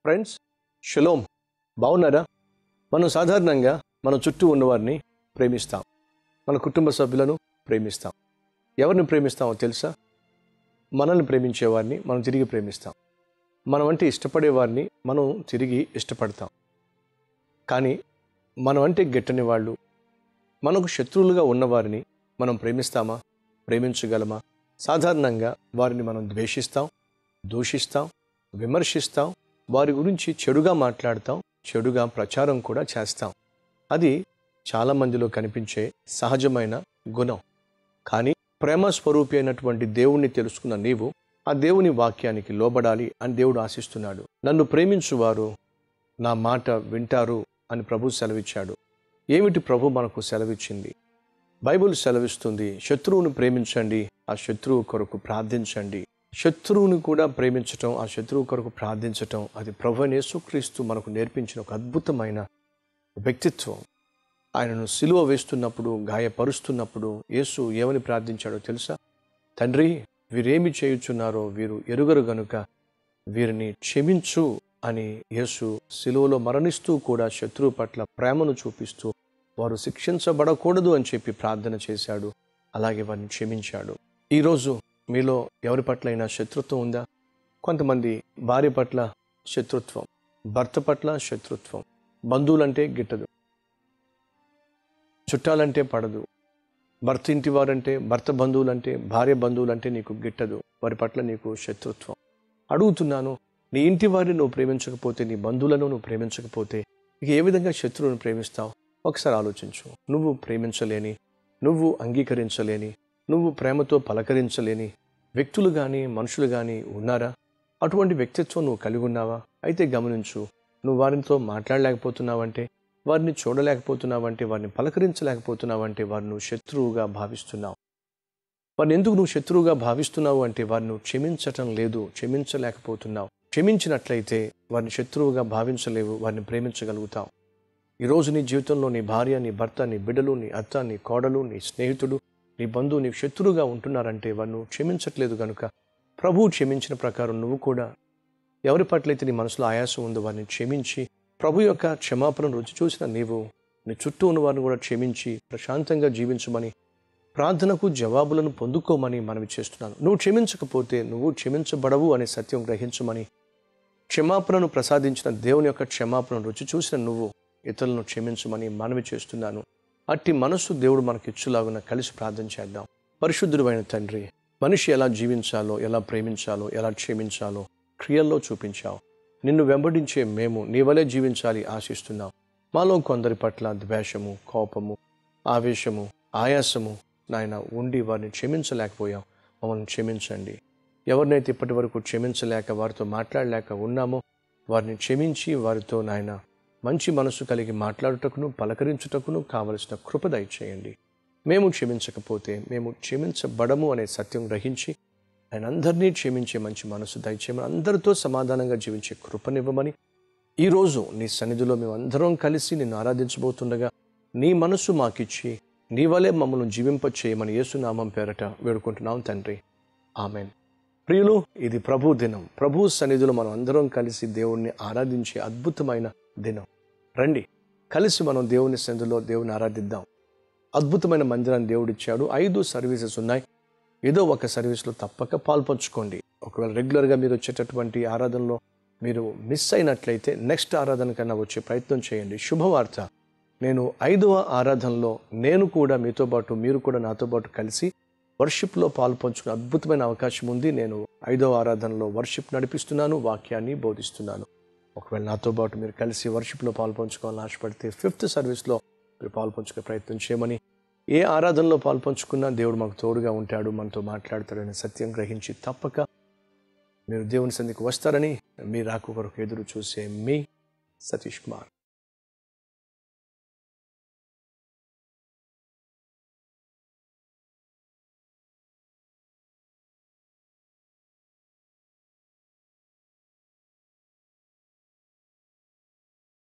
friends shalom బాగున్నారా మనం సాధారణంగా మన చుట్టూ ఉన్నవారిని ప్రేమిస్తాం మన కుటుంబ సభ్యులను ప్రేమిస్తాం ఎవరిని ప్రేమిస్తామో తెలుసా మనల్ని ప్రేమించేవారిని మనం తిరిగి ప్రేమిస్తాం మనం అంటే ఇష్టపడే వారిని మనం తిరిగి ఇష్టపడతాం కానీ మనం అంటే గిట్టని వాళ్ళు మనకు శత్రువులుగా ఉన్నవారిని మనం ప్రేమిస్తామా ప్రేమించగలమా సాధారణంగా వారిని మనం ద్వేషిస్తాం దూషిస్తాం విమర్శిస్తాం వారి గురించి చెడుగా మాట్లాడతాం చెడుగా ప్రచారం కూడా చేస్తాం అది చాలామందిలో కనిపించే సహజమైన గుణం కానీ ప్రేమ స్వరూపి అయినటువంటి దేవుణ్ణి తెలుసుకున్న నీవు ఆ దేవుని వాక్యానికి లోబడాలి అని దేవుడు ఆశిస్తున్నాడు నన్ను ప్రేమించువారు నా మాట వింటారు అని ప్రభు సెలవిచ్చాడు ఏమిటి ప్రభు మనకు సెలవిచ్చింది బైబిల్ సెలవిస్తుంది శత్రువును ప్రేమించండి ఆ శత్రువు కొరకు ప్రార్థించండి శత్రువుని కూడా ప్రేమించటం ఆ శత్రువు కొరకు ప్రార్థించటం అది ప్రభు యేసుక్రీస్తు మనకు నేర్పించిన ఒక అద్భుతమైన వ్యక్తిత్వం ఆయనను సిలువ వేస్తున్నప్పుడు గాయపరుస్తున్నప్పుడు యేసు ఏమని ప్రార్థించాడో తెలుసా తండ్రి వీరేమి చేయుచున్నారో వీరు ఎరుగరు గనుక వీరిని క్షమించు అని యేసు సిలువలో మరణిస్తూ కూడా శత్రువు పట్ల ప్రేమను చూపిస్తూ వారు శిక్షించబడకూడదు అని చెప్పి ప్రార్థన చేశాడు అలాగే వారిని క్షమించాడు ఈరోజు మీలో ఎవరి పట్లైనా శత్రుత్వం ఉందా కొంతమంది భార్య పట్ల శత్రుత్వం భర్త పట్ల శత్రుత్వం బంధువులంటే గిట్టదు చుట్టాలంటే పడదు భర్త ఇంటి వారంటే భర్త బంధువులంటే భార్య బంధువులంటే నీకు గిట్టదు వారి పట్ల నీకు శత్రుత్వం అడుగుతున్నాను నీ ఇంటి వారిని నువ్వు ప్రేమించకపోతే నీ బంధువులను నువ్వు ప్రేమించకపోతే ఇక ఏ విధంగా శత్రువును ప్రేమిస్తావు ఒకసారి ఆలోచించు నువ్వు ప్రేమించలేని నువ్వు అంగీకరించలేని నువ్వు ప్రేమతో పలకరించలేని వ్యక్తులు కానీ మనుషులు కానీ ఉన్నారా అటువంటి వ్యక్తిత్వం నువ్వు కలిగి ఉన్నావా అయితే గమనించు నువ్వు వారితో మాట్లాడలేకపోతున్నావంటే వారిని చూడలేకపోతున్నావంటే వారిని పలకరించలేకపోతున్నావంటే వారిని నువ్వు శత్రువుగా భావిస్తున్నావు వారిని ఎందుకు నువ్వు శత్రువుగా భావిస్తున్నావు అంటే వారిని నువ్వు క్షమించటం లేదు క్షమించలేకపోతున్నావు క్షమించినట్లయితే వారిని శత్రువుగా భావించలేవు వారిని ప్రేమించగలుగుతావు ఈరోజు నీ జీవితంలో నీ భార్య నీ భర్త నీ బిడ్డలు నీ అత్త నీ కోడలు నీ స్నేహితుడు నీ బంధువు నీ శత్రువుగా ఉంటున్నారంటే వారిని క్షమించట్లేదు కనుక ప్రభువు క్షమించిన ప్రకారం నువ్వు కూడా ఎవరి పట్లయితే నీ మనసులో ఆయాసం ఉందో వారిని క్షమించి ప్రభు యొక్క క్షమాపణ రుచి చూసిన నీవు నీ చుట్టూ ఉన్న వారిని కూడా క్షమించి ప్రశాంతంగా జీవించమని ప్రార్థనకు జవాబులను పొందుకోమని మనవి చేస్తున్నాను నువ్వు క్షమించకపోతే నువ్వు క్షమించబడవు అనే సత్యం గ్రహించమని క్షమాపణను ప్రసాదించిన దేవుని యొక్క క్షమాపణ రుచి చూసిన నువ్వు ఇతరులను క్షమించమని మనవి చేస్తున్నాను అట్టి మనస్సు దేవుడు మనకి ఇచ్చులాగున కలిసి ప్రార్థన చేద్దాం పరిశుద్ధుడు అయిన తండ్రి మనిషి ఎలా జీవించాలో ఎలా ప్రేమించాలో ఎలా క్షమించాలో క్రియల్లో చూపించావు నిన్ను వెంబడించే మేము నీ వలె జీవించాలి ఆశిస్తున్నాం మాలో కొందరి పట్ల ద్వేషము కోపము ఆవేశము ఆయాసము నాయన ఉండి వారిని క్షమించలేకపోయాం మమ్మల్ని క్షమించండి ఎవరినైతే ఇప్పటి వరకు క్షమించలేక వారితో మాట్లాడలేక ఉన్నామో వారిని క్షమించి వారితో నాయన మంచి మనసు కలిగి మాట్లాడుటకును పలకరించుటకును కావలసిన కృప దయచేయండి మేము క్షమించకపోతే మేము క్షమించబడము అనే సత్యం గ్రహించి ఆయన అందరినీ క్షమించే మంచి మనసు దయచేయమని అందరితో సమాధానంగా జీవించే కృపనివ్వమని ఈరోజు నీ సన్నిధిలో మేము అందరం కలిసి నిన్ను ఆరాధించబోతుండగా నీ మనసు మాకిచ్చి నీ వలె మమ్మల్ని జీవింప చేయమని యేసునామం పేరట వేడుకుంటున్నాం తండ్రి ఆమెన్ ప్రియులు ఇది ప్రభు దినం ప్రభు సన్నిధిలో మనం అందరం కలిసి దేవుణ్ణి ఆరాధించే అద్భుతమైన దినం రండి కలిసి మనం దేవుని సన్నిధిలో దేవుని ఆరాధిద్దాం అద్భుతమైన మందిరాన్ని దేవుడిచ్చాడు ఐదు సర్వీసెస్ ఉన్నాయి ఏదో ఒక సర్వీస్లో తప్పక పాల్పంచుకోండి ఒకవేళ రెగ్యులర్గా మీరు వచ్చేటటువంటి ఆరాధనలో మీరు మిస్ అయినట్లయితే నెక్స్ట్ ఆరాధన కన్నా వచ్చే ప్రయత్నం చేయండి శుభవార్త నేను ఐదవ ఆరాధనలో నేను కూడా మీతో పాటు మీరు కూడా నాతో పాటు కలిసి వర్షిప్లో పాలు పంచుకునే అద్భుతమైన అవకాశం ఉంది నేను ఐదవ ఆరాధనలో వర్షిప్ నడిపిస్తున్నాను వాక్యాన్ని బోధిస్తున్నాను ఒకవేళ నాతో పాటు మీరు కలిసి వర్షిప్లో పాలు పంచుకోవాలని ఆశపడితే ఫిఫ్త్ సర్వీస్లో మీరు పాలు పంచుకునే ప్రయత్నం చేయమని ఏ ఆరాధనలో పాలు పంచుకున్నా దేవుడు మాకు తోడుగా ఉంటాడు మనతో మాట్లాడతాడనే సత్యం గ్రహించి తప్పక మీరు దేవుని సంధికి వస్తారని మీ రాకు కొరకు ఎదురు చూసే మీ సతీష్ కుమార్